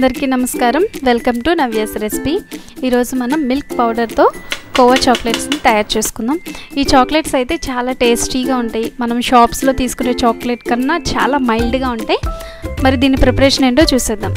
అందరికీ నమస్కారం welcome to Navya's recipe ఈరోజు మనం మిల్క్ పౌడర్తో కోవా చాక్లెట్స్ని తయారు చేసుకుందాం ఈ చాక్లెట్స్ అయితే చాలా టేస్టీగా ఉంటాయి మనం షాప్స్లో తీసుకునే చాక్లెట్ కన్నా చాలా మైల్డ్గా ఉంటాయి మరి దీని ప్రిపరేషన్ ఏంటో చూసేద్దాం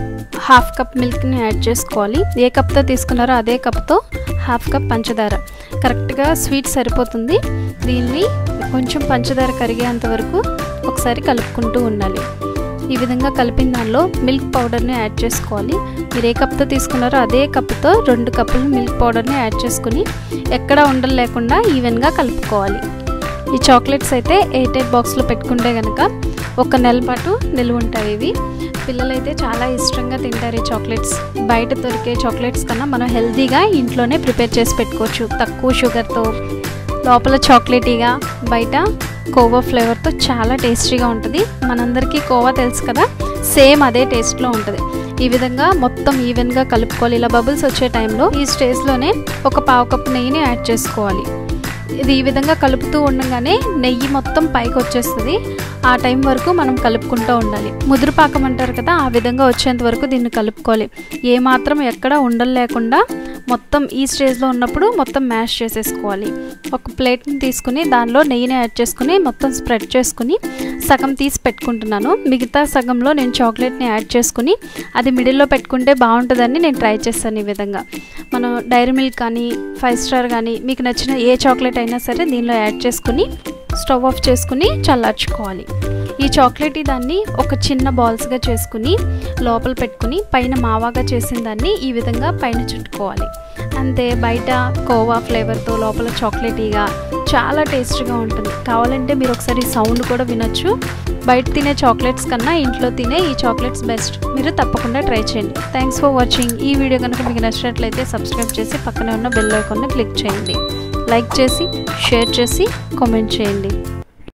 హాఫ్ కప్ మిల్క్ని యాడ్ చేసుకోవాలి ఏ కప్తో తీసుకున్నారో అదే కప్తో హాఫ్ కప్ పంచదార కరెక్ట్గా స్వీట్ సరిపోతుంది దీన్ని కొంచెం పంచదార కరిగేంత వరకు ఒకసారి కలుపుకుంటూ ఉండాలి ఈ విధంగా కలిపిన దానిలో మిల్క్ పౌడర్ని యాడ్ చేసుకోవాలి మీరు ఏ కప్తో తీసుకున్నారో అదే కప్తో రెండు కప్పులు మిల్క్ పౌడర్ని యాడ్ చేసుకుని ఎక్కడ ఉండలు లేకుండా ఈవెన్గా కలుపుకోవాలి ఈ చాక్లెట్స్ అయితే ఎయిట్ ఎయిట్ బాక్స్లో పెట్టుకుంటే కనుక ఒక నెల పాటు నిల్వ ఉంటాయి ఇవి పిల్లలైతే చాలా ఇష్టంగా తింటారు ఈ చాక్లెట్స్ బయట దొరికే చాక్లెట్స్ కన్నా మనం హెల్తీగా ఇంట్లోనే ప్రిపేర్ చేసి పెట్టుకోవచ్చు తక్కువ షుగర్తో లోపల చాక్లెటీగా బయట కోవా ఫ్లేవర్తో చాలా టేస్టీగా ఉంటుంది మనందరికీ కోవా తెలుసు కదా సేమ్ అదే టేస్ట్లో ఉంటుంది ఈ విధంగా మొత్తం ఈవెన్గా కలుపుకోవాలి ఇలా బబుల్స్ వచ్చే టైంలో ఈ స్టేజ్లోనే ఒక పావు కప్పు నెయ్యిని యాడ్ చేసుకోవాలి ఇది ఈ విధంగా కలుపుతూ ఉండగానే నెయ్యి మొత్తం పైకి వచ్చేస్తుంది ఆ టైం వరకు మనం కలుపుకుంటూ ఉండాలి ముదురు పాకం అంటారు కదా ఆ విధంగా వచ్చేంత వరకు దీన్ని కలుపుకోవాలి ఏ మాత్రం ఎక్కడ ఉండలు లేకుండా మొత్తం ఈ స్టేజ్లో ఉన్నప్పుడు మొత్తం మ్యాష్ చేసేసుకోవాలి ఒక ప్లేట్ని తీసుకుని దానిలో నెయ్యిని యాడ్ చేసుకుని మొత్తం స్ప్రెడ్ చేసుకుని సగం తీసి పెట్టుకుంటున్నాను మిగతా సగంలో నేను చాక్లెట్ని యాడ్ చేసుకుని అది మిడిల్లో పెట్టుకుంటే బాగుంటుందని నేను ట్రై చేస్తాను ఈ విధంగా మనం డైరీ మిల్క్ కానీ ఫైవ్ స్టార్ కానీ మీకు నచ్చిన ఏ చాక్లెట్ అయినా సరే దీనిలో యాడ్ చేసుకుని స్టవ్ ఆఫ్ చేసుకుని చల్లార్చుకోవాలి ఈ చాక్లెట్ దాన్ని ఒక చిన్న బాల్స్గా చేసుకుని లోపల పెట్టుకుని పైన మావాగా చేసిన దాన్ని ఈ విధంగా పైన చుట్టుకోవాలి అంతే బయట కోవా ఫ్లేవర్తో లోపల చాక్లెటీగా చాలా టేస్టీగా ఉంటుంది కావాలంటే మీరు ఒకసారి సౌండ్ కూడా వినొచ్చు బయట తినే చాక్లెట్స్ కన్నా ఇంట్లో తినే ఈ చాక్లెట్స్ బెస్ట్ మీరు తప్పకుండా ట్రై చేయండి థ్యాంక్స్ ఫర్ వాచింగ్ ఈ వీడియో కనుక మీకు నచ్చినట్లయితే సబ్స్క్రైబ్ చేసి పక్కనే ఉన్న బెల్ ఐకాన్ని క్లిక్ చేయండి లైక్ చేసి షేర్ చేసి కామెంట్ చేయండి